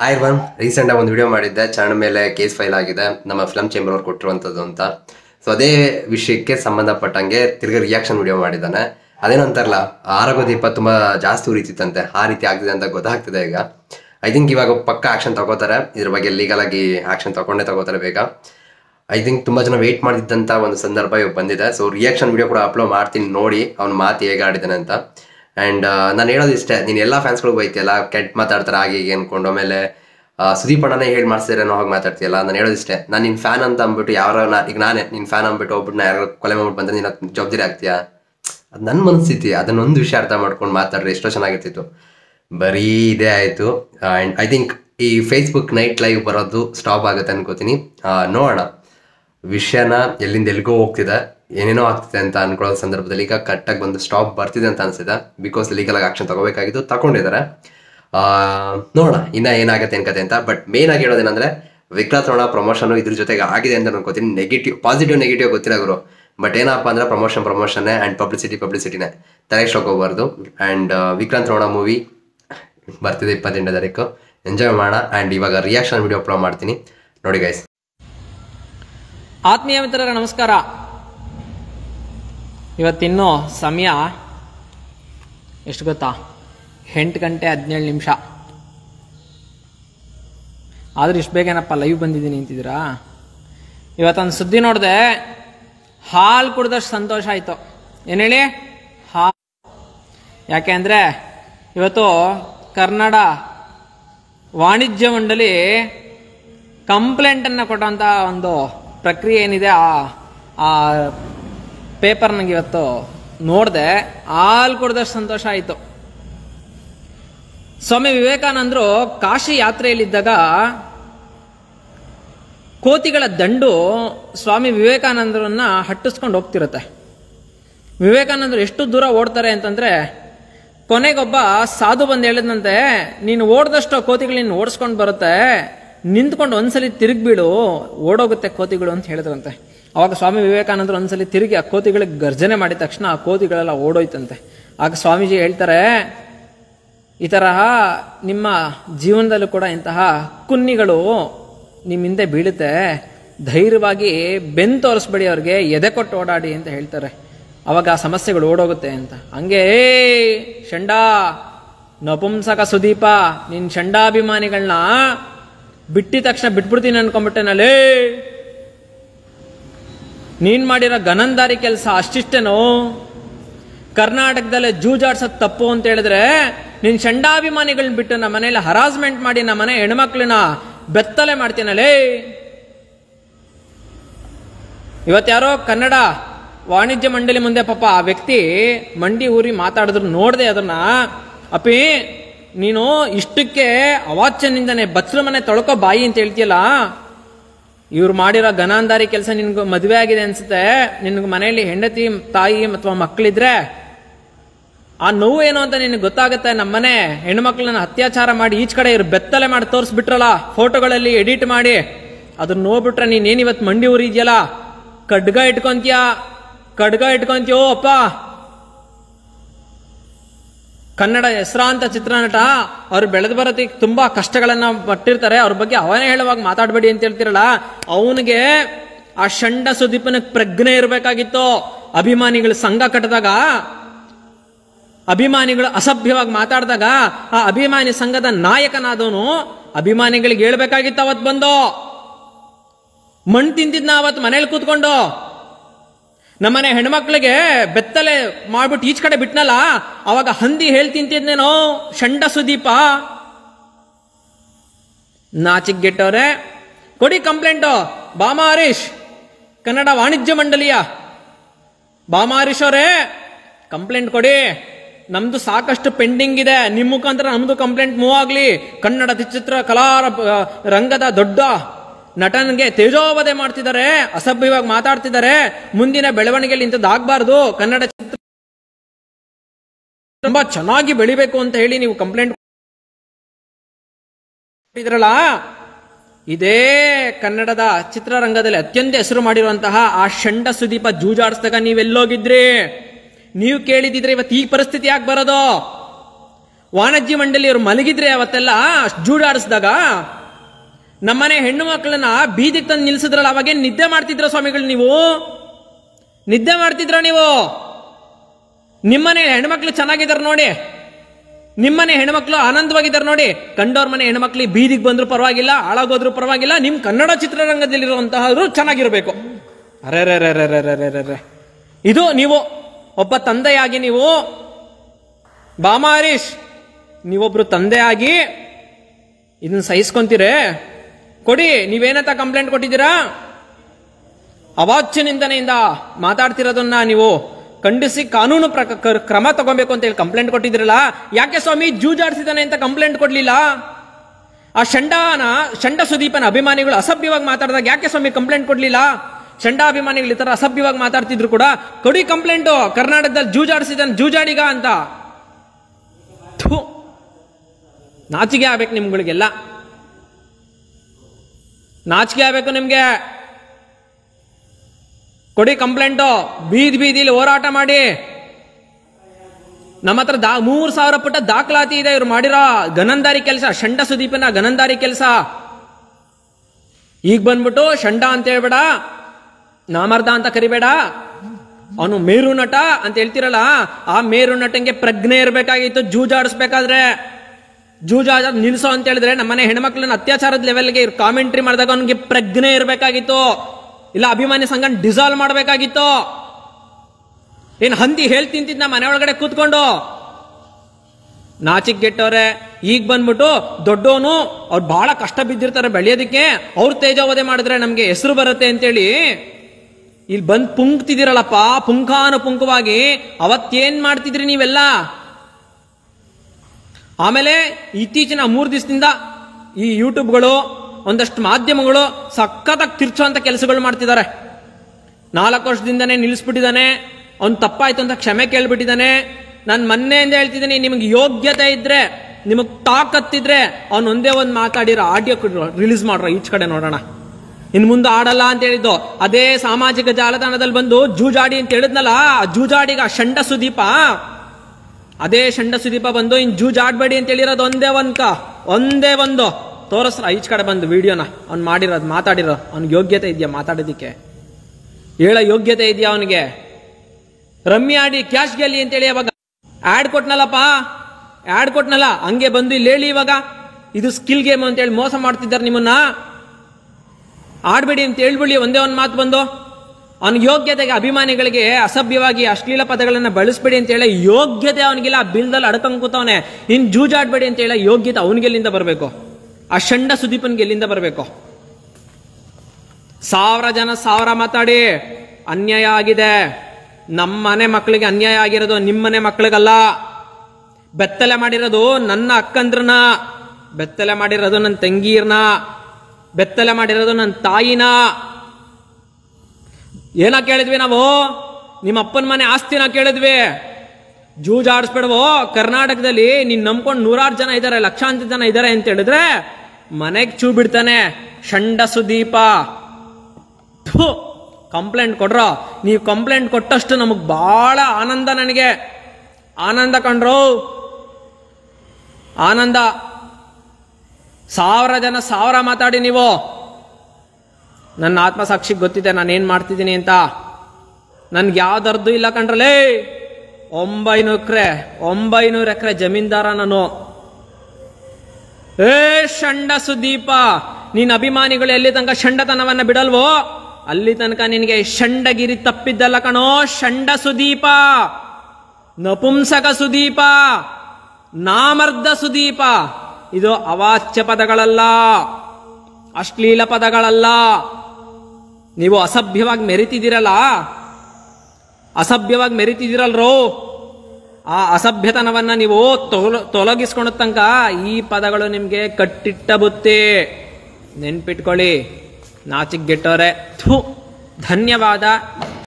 ಆಯುರ್ವನ್ recent ಆಗಿ ಒಂದು video ಮಾಡಿದ್ದೆ ಚಾನಲ್ ಮೇಲೆ ಕೇಸ್ ಫೈಲ್ ಆಗಿದೆ ನಮ್ಮ ಫಿಲಮ್ ಚೇಂಬರ್ ಅವ್ರು ಕೊಟ್ಟಿರುವಂಥದ್ದು ಅಂತ ಸೊ ಅದೇ ವಿಷಯಕ್ಕೆ ಸಂಬಂಧಪಟ್ಟಂಗೆ ತಿರ್ಗಿ ರಿಯಾಕ್ಷನ್ ವಿಡಿಯೋ ಮಾಡಿದ್ದಾನೆ ಅದೇನೋ ಅಂತಾರಲ್ಲ ಆರೋಗ್ಯ ದೀಪ ತುಂಬಾ ಜಾಸ್ತಿ ಉರಿತಿತ್ತಂತೆ ಆ ರೀತಿ ಆಗ್ತಿದೆ ಅಂತ ಗೊತ್ತಾಗ್ತಿದೆ ಈಗ ಐ ಥಿಂಕ್ ಇವಾಗ ಪಕ್ಕ ಆಕ್ಷನ್ ತಗೋತಾರೆ ಇದ್ರ ಬಗ್ಗೆ ಲೀಗಲ್ ಆಗಿ ಆಕ್ಷನ್ ತಗೊಂಡೇ ತಗೋತಾರೆ ಬೇಗ ಐ ಥಿಂಕ್ ತುಂಬಾ ಜನ ವೇಟ್ ಮಾಡಿದ್ದಂತ ಒಂದು ಸಂದರ್ಭ ಇವಾಗ ಬಂದಿದೆ ಸೊ ರಿಯಾಕ್ಷನ್ ವಿಡಿಯೋ ಕೂಡ ಅಪ್ಲೋಡ್ ಮಾಡ್ತೀನಿ ನೋಡಿ ಅವ್ನ ಮಾತು ಹೇಗೆ ಆಡಿದ್ದಾನೆ ಅಂತ ಅಂಡ್ ನಾನು ಹೇಳೋದು ಇಷ್ಟೇ ನೀನು ಎಲ್ಲ ಫ್ಯಾನ್ಸ್ಗಳು ಬೈತಿಯಲ್ಲ ಕೆಟ್ಟ ಮಾತಾಡ್ತಾರೆ ಹಾಗೆ ಹೀಗೆ ಅನ್ಕೊಂಡು ಆಮೇಲೆ ಆ, ಸುದೀಪ್ ಅಣ್ಣನೇ ಹೇಳಿ ಮಾಡ್ಸಿರೇನೋ ಹಾಗೆ ಮಾತಾಡ್ತೀಯಲ್ಲ ನಾನು ಹೇಳೋದು ಇಷ್ಟೇ ನಾನು ನಿನ್ನ ಫ್ಯಾನ್ ಅಂತ ಅಂದ್ಬಿಟ್ಟು ಯಾರೋ ನಾ ಈಗ ನಾನೇ ನಿನ್ನ ಫ್ಯಾನ್ ಅಂದ್ಬಿಟ್ಟು ಹೋಗ್ಬಿಟ್ಟು ನಾ ಯಾರೋ ಕೊಲೆ ಮಾಡ್ಬಿಟ್ಟು ಬಂದ್ರೆ ನೀನು ಅದ್ನ ಜವಾಬ್ದಾರಿ ಆಗ್ತೀಯಾ ಅದು ನನ್ನ ಮನಸ್ಥಿತಿ ಅದನ್ನೊಂದು ವಿಷಯ ಅರ್ಥ ಮಾಡ್ಕೊಂಡು ಮಾತಾಡ್ರೆ ಎಷ್ಟೋ ಚೆನ್ನಾಗಿರ್ತಿತ್ತು ಬರೀ ಇದೇ ಆಯಿತು ಆ್ಯಂಡ್ ಐ ಥಿಂಕ್ ಈ ಫೇಸ್ಬುಕ್ ನೈಟ್ ಲೈವ್ ಬರೋದು ಸ್ಟಾಪ್ ಆಗುತ್ತೆ ಅನ್ಕೋತೀನಿ ಆ, ನೋಡೋಣ ವಿಷಯನ ಎಲ್ಲಿಂದ ಎಲ್ಲಿಗೋ ಹೋಗ್ತಿದೆ ಏನೇನೋ ಆಗ್ತಿದೆ ಅಂತ ಅನ್ಕೊಳ್ಳೋ ಸಂದರ್ಭದಲ್ಲಿ ಈಗ ಕರೆಕ್ಟಾಗಿ ಬಂದು ಸ್ಟಾಪ್ ಬರ್ತಿದೆ ಅಂತ ಅನ್ಸಿದೆ ಬಿಕಾಸ್ ಲೀಗಲ್ ಆಗಿ ಆಕ್ಷನ್ ತಗೋಬೇಕಾಗಿದ್ದು ತಗೊಂಡಿದ್ದಾರೆ ಆ, ನೋಡೋಣ ಇನ್ನ ಏನಾಗುತ್ತೆ ಏನ್ ಕತೆ ಅಂತ ಬಟ್ ಮೇನ್ ಆಗಿ ಹೇಳೋದೇನಂದ್ರೆ ವಿಕ್ರಾಂತ್ ರೋಣ ಪ್ರಮೋಷನ್ ಇದ್ರ ಜೊತೆಗೆ ಆಗಿದೆ ಅಂತ ಅನ್ಕೋತೀನಿ ನೆಗೆಟಿವ್ ಪಾಸಿಟಿವ್ ನೆಗೆಟಿವ್ ಗೊತ್ತಿಲ್ಲ ಗುರು ಬಟ್ ಏನಪ್ಪ ಅಂದ್ರೆ ಪ್ರಮೋಷನ್ ಪ್ರಮೋಷನ್ ಅಂಡ್ ಪಬ್ಲಿಸಿಟಿ ಪಬ್ಲಿಸಿಟಿನೇ ತಲೆ ಹೋಗಬಾರ್ದು ಅಂಡ್ ವಿಕ್ರಾಂತ್ ರೋಣ ಮೂವಿ ಬರ್ತಿದೆ ಇಪ್ಪತ್ತೆಂಟು ತಾರೀಕು ಎಂಜಾಯ್ ಮಾಡೋಣ ಅಂಡ್ ಇವಾಗ ರಿಯಾಕ್ಷನ್ ವಿಡಿಯೋ ಅಪ್ಲೋಡ್ ಮಾಡ್ತೀನಿ ನೋಡಿ ಗೈಸ್ ಆತ್ಮೀಯ ಮಿತ್ರರ ನಮಸ್ಕಾರ ಇವತ್ತಿನ್ನೂ ಸಮಯ ಎಷ್ಟು ಗೊತ್ತಾ ಎಂಟು ಗಂಟೆ ಹದಿನೇಳು ನಿಮಿಷ ಆದ್ರೆ ಇಷ್ಟು ಬೇಗೇನಪ್ಪ ಲೈವ್ ಬಂದಿದ್ದೀನಿ ಅಂತಿದ್ದೀರಾ ಇವತ್ತೊಂದು ಸುದ್ದಿ ನೋಡಿದೆ ಹಾಲು ಕುಡ್ದಷ್ಟು ಸಂತೋಷ ಆಯಿತು ಏನು ಹೇಳಿ ಹಾ ಯಾಕೆ ಅಂದರೆ ಇವತ್ತು ಕನ್ನಡ ವಾಣಿಜ್ಯ ಮಂಡಳಿ ಕಂಪ್ಲೇಂಟನ್ನು ಕೊಟ್ಟಂಥ ಒಂದು ಪ್ರಕ್ರಿಯೆ ಏನಿದೆ ಆ ಆ ಪೇಪರ್ ನಂಗೆ ಇವತ್ತು ನೋಡಿದೆ ಹಾಲು ಕುಡ್ದಷ್ಟು ಸಂತೋಷ ಆಯಿತು ಸ್ವಾಮಿ ವಿವೇಕಾನಂದರು ಕಾಶಿ ಯಾತ್ರೆಯಲ್ಲಿದ್ದಾಗ ಕೋತಿಗಳ ದಂಡು ಸ್ವಾಮಿ ವಿವೇಕಾನಂದರನ್ನ ಹಟ್ಟಿಸ್ಕೊಂಡು ಹೋಗ್ತಿರುತ್ತೆ ವಿವೇಕಾನಂದರು ಎಷ್ಟು ದೂರ ಓಡ್ತಾರೆ ಅಂತಂದ್ರೆ ಕೊನೆಗೊಬ್ಬ ಸಾಧು ಬಂದು ಹೇಳಿದಂತೆ ನೀನು ಓಡ್ದಷ್ಟು ಕೋತಿಗಳು ನೀನು ಓಡಿಸ್ಕೊಂಡು ಬರುತ್ತೆ ನಿಂತ್ಕೊಂಡು ಒಂದ್ಸಲಿ ತಿರುಗ್ಬಿಡು ಓಡೋಗುತ್ತೆ ಕೋತಿಗಳು ಅಂತ ಹೇಳಿದ್ರಂತೆ ಅವಾಗ ಸ್ವಾಮಿ ವಿವೇಕಾನಂದರು ಒಂದ್ಸಲಿ ತಿರುಗಿ ಆ ಕೋತಿಗಳಿಗೆ ಗರ್ಜನೆ ಮಾಡಿದ ತಕ್ಷಣ ಆ ಕೋತಿಗಳೆಲ್ಲ ಓಡೋಯ್ತಂತೆ ಆಗ ಸ್ವಾಮೀಜಿ ಹೇಳ್ತಾರೆ ಈ ತರಹ ನಿಮ್ಮ ಜೀವನದಲ್ಲೂ ಕೂಡ ಇಂತಹ ಕುನ್ನಿಗಳು ನಿಮ್ಮ ಹಿಂದೆ ಬೀಳುತ್ತೆ ಧೈರ್ಯವಾಗಿ ಬೆನ್ ತೋರಿಸ್ಬೇಡಿ ಅವ್ರಿಗೆ ಎದೆ ಕೊಟ್ಟು ಓಡಾಡಿ ಅಂತ ಹೇಳ್ತಾರೆ ಅವಾಗ ಆ ಸಮಸ್ಯೆಗಳು ಓಡೋಗುತ್ತೆ ಅಂತ ಹಂಗೆ ಏ ಷಂಡ ನಪುಂಸಕ ಸುದೀಪ ನಿನ್ ಷಂಡಾಭಿಮಾನಿಗಳನ್ನ ಬಿಟ್ಟಿದ ತಕ್ಷಣ ಬಿಟ್ಬಿಡ್ತೀನಿ ಅನ್ಕೊಂಡ್ಬಿಟ್ಟೆನಲ್ಲೇ ನೀನ್ ಮಾಡಿರೋ ಗನಂದಾರಿ ಕೆಲಸ ಅಷ್ಟಿಷ್ಟೇನೋ ಕರ್ನಾಟಕದಲ್ಲೇ ಜೂಜಾಡ್ಸೋದ್ ತಪ್ಪು ಅಂತ ಹೇಳಿದ್ರೆ ನಿನ್ ಷಂಡಾಭಿಮಾನಿಗಳನ್ನ ಬಿಟ್ಟು ನಮ್ಮ ಮನೇಲಿ ಹರಾಸ್ಮೆಂಟ್ ಮಾಡಿ ನಮ್ಮ ಮನೆ ಹೆಣ್ಮಕ್ಳನ್ನ ಬೆತ್ತಲೆ ಮಾಡ್ತೀನಲ್ಲೇ ಇವತ್ಯಾರೋ ಕನ್ನಡ ವಾಣಿಜ್ಯ ಮಂಡಳಿ ಮುಂದೆ ಪಾಪ ಆ ವ್ಯಕ್ತಿ ಮಂಡಿ ಊರಿ ಮಾತಾಡಿದ್ರು ನೋಡ್ದೆ ಅದನ್ನ ಅಪ್ಪಿ ನೀನು ಇಷ್ಟಕ್ಕೆ ಅವಾಚ್ಯನಿಂದನೇ ಬಚ್ಚಲ ಮನೆ ತೊಳ್ಕೊ ಬಾಯಿ ಅಂತ ಹೇಳ್ತೀಯಲ್ಲ ಇವ್ರು ಮಾಡಿರೋ ಗನಾಂದಾರಿ ಕೆಲಸ ನಿನ್ಗೆ ಮದುವೆ ಆಗಿದೆ ಅನ್ಸುತ್ತೆ ನಿನ್ಗೆ ಮನೆಯಲ್ಲಿ ಹೆಂಡತಿ ತಾಯಿ ಅಥವಾ ಮಕ್ಕಳಿದ್ರೆ ಆ ನೋವು ಏನು ಅಂತ ನಿನಗೆ ಗೊತ್ತಾಗುತ್ತೆ ನಮ್ಮನೆ ಹೆಣ್ಮಕ್ಳನ್ನ ಅತ್ಯಾಚಾರ ಮಾಡಿ ಈಚ್ ಕಡೆ ಇವ್ರು ಬೆತ್ತಲೆ ಮಾಡಿ ತೋರಿಸ್ಬಿಟ್ರಲ್ಲ ಫೋಟೋಗಳಲ್ಲಿ ಎಡಿಟ್ ಮಾಡಿ ಅದನ್ನ ನೋಡ್ಬಿಟ್ರೆ ನೀನೇನ್ ಇವತ್ತು ಮಂಡಿ ಉರಿದ್ಯಲ್ಲ ಖಡ್ಗ ಇಟ್ಕೊಂತೀಯ ಖಡ್ಗ ಇಟ್ಕೊಂತೀಯೋ ಅಪ್ಪ ಕನ್ನಡ ಹೆಸರಾಂತ ಚಿತ್ರನಟ ಅವ್ರು ಬೆಳೆದು ಬರೋದಕ್ಕೆ ತುಂಬಾ ಕಷ್ಟಗಳನ್ನ ಪಟ್ಟಿರ್ತಾರೆ ಅವ್ರ ಬಗ್ಗೆ ಅವನೇ ಹೇಳುವಾಗ ಮಾತಾಡಬೇಡಿ ಅಂತ ಹೇಳ್ತಿರಲ್ಲ ಅವನಿಗೆ ಆ ಷಂಡ ಸುದೀಪನ ಪ್ರಜ್ಞೆ ಇರಬೇಕಾಗಿತ್ತು ಅಭಿಮಾನಿಗಳು ಸಂಘ ಕಟ್ಟಿದಾಗ ಅಭಿಮಾನಿಗಳು ಅಸಭ್ಯವಾಗಿ ಮಾತಾಡಿದಾಗ ಆ ಅಭಿಮಾನಿ ಸಂಘದ ನಾಯಕನಾದವನು ಅಭಿಮಾನಿಗಳಿಗೆ ಹೇಳ್ಬೇಕಾಗಿತ್ತು ಅವತ್ ಬಂದು ಮಣ್ಣು ತಿಂತಿದ್ನ ಅವತ್ ಮನೇಲಿ ಕೂತ್ಕೊಂಡು ನಮ್ಮನೆ ಹೆಣ್ಮಕ್ಳಿಗೆ ಬೆತ್ತಲೆ ಮಾಡ್ಬಿಟ್ಟು ಈಚ್ ಕಡೆ ಬಿಟ್ನಲ್ಲ ಅವಾಗ ಹಂದಿ ಹೇಳ್ ತಿಂತಿದ್ನೇನೋ ಷಂಡ ಸುದೀಪ ನಾಚಿಗೆಟ್ಟವ್ರೆ ಕೊಡಿ ಕಂಪ್ಲೇಂಟು ಬಾಮಾ ಹರೀಶ್ ಕನ್ನಡ ವಾಣಿಜ್ಯ ಮಂಡಳಿಯ ಬಾಮಾ ಹರೀಶ್ ಅವರೇ ಕಂಪ್ಲೇಂಟ್ ಕೊಡಿ ನಮ್ದು ಸಾಕಷ್ಟು ಪೆಂಡಿಂಗ್ ಇದೆ ನಿಮ್ಮ ಮುಖಾಂತರ ನಮ್ದು ಕಂಪ್ಲೇಂಟ್ ಮೂವ್ ಆಗ್ಲಿ ಕನ್ನಡ ಚಿತ್ರ ಕಲಾ ರ- ರಂಗದ ದೊಡ್ಡ ನಟನಿಗೆ ತೇಜೋವಧೆ ಮಾಡ್ತಿದ್ದಾರೆ ಅಸಭ್ಯವಾಗಿ ಮಾತಾಡ್ತಿದ್ದಾರೆ ಮುಂದಿನ ಬೆಳವಣಿಗೆಯಲ್ಲಿ ಇಂಥದ್ದು ಆಗ್ಬಾರ್ದು ಕನ್ನಡ ಚಿತ್ರ ತುಂಬಾ ಚೆನ್ನಾಗಿ ಬೆಳಿಬೇಕು ಅಂತ ಹೇಳಿ ನೀವು ಕಂಪ್ಲೇಂಟ್ ಇದ್ರಲ್ಲ ಇದೇ ಕನ್ನಡದ ಚಿತ್ರರಂಗದಲ್ಲಿ ಅತ್ಯಂತ ಹೆಸರು ಮಾಡಿರುವಂತಹ ಆ ಷಂಡ ಸುದೀಪ ಜೂಜಾಡಿಸಿದಾಗ ನೀವೆಲ್ಲೋಗಿದ್ರಿ ನೀವು ಕೇಳಿದಿದ್ರೆ ಇವತ್ತು ಈ ಪರಿಸ್ಥಿತಿ ಯಾಕೆ ಬರೋದು ವಾಣಿಜ್ಯ ಮಂಡಳಿಯವರು ಮಲಗಿದ್ರೆ ಅವತ್ತೆಲ್ಲ ಜೂಡಾಡಿಸಿದಾಗ ನಮ್ಮನೆ ಹೆಣ್ಣು ಮಕ್ಕಳನ್ನ ಬೀದಿಗೆ ತಂದು ನಿಲ್ಸಿದ್ರಲ್ಲ ಅವಾಗೇನ್ ನಿದ್ದೆ ಮಾಡ್ತಿದ್ರ ಸ್ವಾಮಿಗಳು ನೀವು ನಿದ್ದೆ ಮಾಡ್ತಿದ್ರ ನೀವು ನಿಮ್ಮನೆ ಹೆಣ್ಮಕ್ಳು ಚೆನ್ನಾಗಿದ್ದಾರೆ ನೋಡಿ ನಿಮ್ಮನೆ ಹೆಣ್ಮಕ್ಳು ಆನಂದವಾಗಿದ್ದಾರೆ ನೋಡಿ ಕಂಡೋರ್ ಮನೆ ಹೆಣ್ಮಕ್ಳು ಬೀದಿಗೆ ಬಂದ್ರು ಪರವಾಗಿಲ್ಲ ಹಾಳಾಗೋದ್ರು ಪರವಾಗಿಲ್ಲ ನಿಮ್ ಕನ್ನಡ ಚಿತ್ರರಂಗದಲ್ಲಿರುವಂತಹದ್ರು ಚೆನ್ನಾಗಿರ್ಬೇಕು ಅರೆ ರೇ ರೇ ರೇ ರೇ ರೇ ರೇ ರೇ ರೇ. ಇದು ನೀವು ಒಬ್ಬ ತಂದೆಯಾಗಿ ನೀವು ಬಾಮ ಹರೀಶ್ ನೀವೊಬ್ರು ತಂದೆಯಾಗಿ ಇದನ್ನ ಸಹಿಸ್ಕೊಂತೀರೇ ಕೊಡಿ ನೀವೇನಂತ ಕಂಪ್ಲೇಂಟ್ ಕೊಟ್ಟಿದ್ದೀರಾ ಅವಾಚ್ಯ ನಿಂದನೆಯಿಂದ ಮಾತಾಡ್ತಿರೋದನ್ನ ನೀವು ಖಂಡಿಸಿ ಕಾನೂನು ಪ್ರಕ- ಕ- ಕ್ರಮ ತಗೊಬೇಕು ಅಂತ ಹೇಳಿ ಕಂಪ್ಲೇಂಟ್ ಕೊಟ್ಟಿದ್ರಲ್ಲ ಯಾಕೆ ಸ್ವಾಮಿ ಜೂಜಾಡ್ಸಿದಾನೆ ಅಂತ ಕಂಪ್ಲೇಂಟ್ ಕೊಡ್ಲಿಲ್ಲ ಆ ಶಂಡನ ಶಂಡ ಸುದೀಪನ ಅಭಿಮಾನಿಗಳು ಅಸಭ್ಯವಾಗಿ ಮಾತಾಡಿದಾಗ ಯಾಕೆ ಸ್ವಾಮಿ ಕಂಪ್ಲೇಂಟ್ ಕೊಡ್ಲಿಲ್ಲ ಶಂಡ ಅಭಿಮಾನಿಗಳು ಈ ತರ ಅಸಭ್ಯವಾಗಿ ಮಾತಾಡ್ತಿದ್ರು ಕೂಡ ಕೊಡಿ ಕಂಪ್ಲೇಂಟು ಕರ್ನಾಟಕದಲ್ಲಿ ಜೂಜಾಡ್ಸಿದಾನೆ ಜೂಜಾಡಿಗ ಅಂತ ಥು. ನಾಚಿಕೆ ಆಗ್ಬೇಕು ನಿಮ್ಗಳಿಗೆಲ್ಲ ನಾಚಿಕೆ ಆಗ್ಬೇಕು ನಿಮ್ಗೆ ಕೊಡಿ ಕಂಪ್ಲೇಂಟು ಬೀದಿ ಬೀದಿಲಿ ಹೋರಾಟ ಮಾಡಿ ನಮ್ಮ ಹತ್ರ ದಾ ಮೂರು ಸಾವಿರ ಪುಟ ದಾಖಲಾತಿ ಇದೆ ಇವ್ರು ಮಾಡಿರೋ ಗನಂದಾರಿ ಕೆಲಸ ಶಂಡ ಸುದೀಪನ ಗನಂದಾರಿ ಕೆಲಸ ಈಗ ಬಂದ್ಬಿಟ್ಟು ಶಂಡ ಅಂತ ಹೇಳ್ಬೇಡ ನಾಮರ್ದ ಅಂತ ಕರಿಬೇಡ ಅವನು ಮೇರು ನಟ ಅಂತ ಹೇಳ್ತಿರಲ್ಲ ಆ ಮೇರು ನಟಂಗೆ ಪ್ರಜ್ಞೆ ಇರಬೇಕಾಗಿತ್ತು ಜೂಜಾಡಿಸ್ಬೇಕಾದ್ರೆ ಜೂಜಾಡ ನಿಲ್ಸೋ ಅಂತ ಹೇಳಿದ್ರೆ ನಮ್ಮನೆ ಹೆಣ್ಮಕ್ಳನ್ನ ಅತ್ಯಾಚಾರದ ಲೆವೆಲ್ಗೆ ಇವ್ರು ಕಾಮೆಂಟ್ರಿ ಮಾಡಿದಾಗ ಅವನಿಗೆ ಪ್ರಜ್ಞೆ ಇರಬೇಕಾಗಿತ್ತು ಇಲ್ಲ ಅಭಿಮಾನಿ ಸಂಘ ಡಿಸಾಲ್ವ್ ಮಾಡಬೇಕಾಗಿತ್ತು ಏನ್ ಹಂದಿ ಹೇಳ್ ತಿಂತಿದ್ನ ಮನೆ ಒಳಗಡೆ ಕೂತ್ಕೊಂಡು ನಾಚಿಕ್ ಗೆಟ್ಟವ್ರೆ ಈಗ ಬಂದ್ಬಿಟ್ಟು ದೊಡ್ಡವನು ಅವ್ರು ಬಹಳ ಕಷ್ಟ ಬಿದ್ದಿರ್ತಾರೆ ಬೆಳೆಯೋದಕ್ಕೆ ಅವ್ರು ತೇಜೋವಧೆ ಮಾಡಿದ್ರೆ ನಮ್ಗೆ ಹೆಸರು ಬರುತ್ತೆ ಅಂತೇಳಿ ಇಲ್ಲಿ ಬಂದ್ ಪುಂಕ್ತಿದಿರಲ್ಲಪ್ಪ ಪುಂಖಾನು ಪುಂಖವಾಗಿ ಅವತ್ತೇನ್ ಮಾಡ್ತಿದ್ರಿ ನೀವೆಲ್ಲ ಆಮೇಲೆ ಇತ್ತೀಚಿನ ಮೂರು ದಿವಸದಿಂದ ಈ ಯೂಟ್ಯೂಬ್ಗಳು ಒಂದಷ್ಟು ಮಾಧ್ಯಮಗಳು ಸಖತ್ತಾಗಿ ತಿರ್ಚುವಂತ ಕೆಲಸಗಳು ಮಾಡ್ತಿದ್ದಾರೆ ನಾಲ್ಕು ವರ್ಷದಿಂದನೇ ನಿಲ್ಲಿಸ್ಬಿಟ್ಟಿದ್ದಾನೆ ಅವ್ನು ತಪ್ಪಾಯ್ತು ಅಂತ ಕ್ಷಮೆ ಕೇಳ್ಬಿಟ್ಟಿದ್ದಾನೆ ನಾನು ಮೊನ್ನೆಯಿಂದ ಹೇಳ್ತಿದ್ದೀನಿ ನಿಮಗೆ ಯೋಗ್ಯತೆ ಇದ್ರೆ ನಿಮಗೆ ತಾಕತ್ತಿದ್ರೆ ಅವ್ನು ಒಂದೇ ಒಂದು ಮಾತಾಡಿರೋ ಆಡಿಯೋ ರಿಲೀಸ್ ಮಾಡ್ರೋ ಈಚ್ ಕಡೆ ನೋಡೋಣ ಇನ್ ಮುಂದೆ ಆಡಲ್ಲ ಅಂತ ಹೇಳಿದ್ದು ಅದೇ ಸಾಮಾಜಿಕ ಜಾಲತಾಣದಲ್ಲಿ ಬಂದು ಜೂಜಾಡಿ ಅಂತ ಹೇಳಿದ್ನಲ್ಲ ಆ ಜೂಜಾಡಿಗ ಶಂಡ ಸುದೀಪ ಅದೇ ಶಂಡ ಸುದೀಪ ಬಂದು ಇನ್ ಜೂಜಾಡ್ಬೇಡಿ ಅಂತ ಹೇಳಿರೋದು ಒಂದೇ ಒಂದ್ಕ ಒಂದೇ ಒಂದು ತೋರಿಸ್ರ ಈಚ್ ಕಡೆ ಬಂದು ವಿಡಿಯೋನ ಅವ್ನು ಮಾಡಿರೋದು ಮಾತಾಡಿರೋ ಅವ್ನಿಗೆ ಯೋಗ್ಯತೆ ಇದೆಯಾ ಮಾತಾಡೋದಿಕ್ಕೆ ಹೇಳೋ ಯೋಗ್ಯತೆ ಇದೆಯಾ ಅವನಿಗೆ ರಮ್ಮಿ ಆಡಿ ಕ್ಯಾಶ್ ಗೆಲ್ಲಿ ಅಂತೇಳಿ ಅವಾಗ ಆಡ್ ಕೊಟ್ನಲ್ಲಪ್ಪ ಆಡ್ ಕೊಟ್ನಲ್ಲ ಹಂಗೆ ಬಂದು ಇಲ್ಲಿ ಹೇಳಿ ಇವಾಗ ಇದು ಸ್ಕಿಲ್ ಗೇಮ್ ಅಂತೇಳಿ ಮೋಸ ಮಾಡ್ತಿದ್ದಾರೆ ನಿಮ್ಮನ್ನ ಆಡ್ಬೇಡಿ ಅಂತ ಹೇಳ್ಬಿಡಿ ಒಂದೇ ಒಂದು ಮಾತು ಬಂದು ಅವನಿಗೆ ಯೋಗ್ಯತೆಗೆ ಅಭಿಮಾನಿಗಳಿಗೆ ಅಸಭ್ಯವಾಗಿ ಅಶ್ಲೀಲ ಪದಗಳನ್ನ ಬಳಸಬೇಡಿ ಅಂತ ಹೇಳಿ ಯೋಗ್ಯತೆ ಅವನಿಗಿಲ್ಲ ಆ ಬಿಲ್ದಲ್ಲಿ ಅಡ್ಕೊಂಡ್ ಕೂತವನೆ ಇನ್ ಜೂಜಾಡ್ಬೇಡಿ ಅಂತ ಹೇಳಿ ಯೋಗ್ಯತೆ ಅವನಿಗೆಲ್ಲಿಂದ ಬರಬೇಕು ಆ ಶಂಡ ಸುದೀಪನ್ಗೆ ಎಲ್ಲಿಂದ ಬರಬೇಕು ಸಾವಿರ ಜನ ಸಾವಿರ ಮಾತಾಡಿ ಅನ್ಯಾಯ ಆಗಿದೆ ನಮ್ಮ ಮನೆ ಮಕ್ಕಳಿಗೆ ಅನ್ಯಾಯ ಆಗಿರೋದು ನಿಮ್ಮನೆ ಮಕ್ಕಳಿಗಲ್ಲ ಬೆತ್ತಲೆ ಮಾಡಿರೋದು ನನ್ನ ಅಕ್ಕಂದ್ರನ ಬೆತ್ತಲೆ ಮಾಡಿರೋದು ನನ್ನ ತಂಗೀರ್ನ ಬೆತ್ತಲೆ ಮಾಡಿರೋದು ನನ್ನ ತಾಯಿನ ಏನ ಕೇಳಿದ್ವಿ ನಾವು ನಿಮ್ಮ ಅಪ್ಪನ ಮನೆ ಆಸ್ತಿನ ಕೇಳಿದ್ವಿ ಜೂಜಾಡಿಸ್ಬೇಡವೋ ಕರ್ನಾಟಕದಲ್ಲಿ ನೀನ್ ನಂಬ್ಕೊಂಡು ನೂರಾರು ಜನ ಇದ್ದಾರೆ ಲಕ್ಷಾಂತರ ಜನ ಇದ್ದಾರೆ ಅಂತ ಹೇಳಿದ್ರೆ ಮನೆಗ್ ಚೂ ಬಿಡ್ತಾನೆ ಶಂಡ ಸುದೀಪ ಕಂಪ್ಲೇಂಟ್ ಕೊಡ್ರೋ ನೀವು ಕಂಪ್ಲೇಂಟ್ ಕೊಟ್ಟಷ್ಟು ನಮಗ್ ಬಹಳ ಆನಂದ ನನಗೆ ಆನಂದ ಕಂಡ್ರು ಆನಂದ ಸಾವಿರ ಜನ ಸಾವಿರ ಮಾತಾಡಿ ನೀವು ನನ್ನ ಆತ್ಮಸಾಕ್ಷಿಗೆ ಗೊತ್ತಿದೆ ನಾನು ಏನು ಮಾಡ್ತಿದ್ದೀನಿ ಅಂತ ನನ್ಗೆ ಯಾವ್ದರ್ದು ಇಲ್ಲ ಕಂಡ್ರಲೇ ಒಂಬೈನೂರು ಎಕರೆ ಒಂಬೈನೂರು ಎಕರೆ ಜಮೀನ್ದಾರ ನಾನು ಏ ಷಂಡ ಸುದೀಪ ನೀನ್ ಅಭಿಮಾನಿಗಳು ಎಲ್ಲಿ ತನಕ ಷಂಡತನವನ್ನ ಬಿಡಲ್ವೋ ಅಲ್ಲಿ ತನಕ ನಿನಗೆ ಷಂಡಗಿರಿ ತಪ್ಪಿದ್ದಲ್ಲ ಕಣೋ ಷಂಡ ಸುದೀಪ ನಪುಂಸಕ ಸುದೀಪ ನಾಮರ್ಧ ಸುದೀಪ ಇದು ಅವಾಚ್ಯ ಪದಗಳಲ್ಲ ಅಶ್ಲೀಲ ಪದಗಳಲ್ಲ ನೀವು ಅಸಭ್ಯವಾಗಿ ಮೆರಿತಿದ್ದೀರಲ್ಲ ಅಸಭ್ಯವಾಗಿ ಮೆರಿತಿದ್ದೀರಲ್ರೋ ಆ ಅಸಭ್ಯತನವನ್ನ ನೀವು ತೊಲ- ತೊಲಗಿಸ್ಕೊಂಡ ತನಕ ಈ ಪದಗಳು ನಿಮ್ಗೆ ಕಟ್ಟಿಟ್ಟ ಬುತ್ತಿ ನೆನ್ಪಿಟ್ಕೊಳ್ಳಿ ನಾಚಿಗೆಟ್ಟವ್ರೆ ಥು ಧನ್ಯವಾದ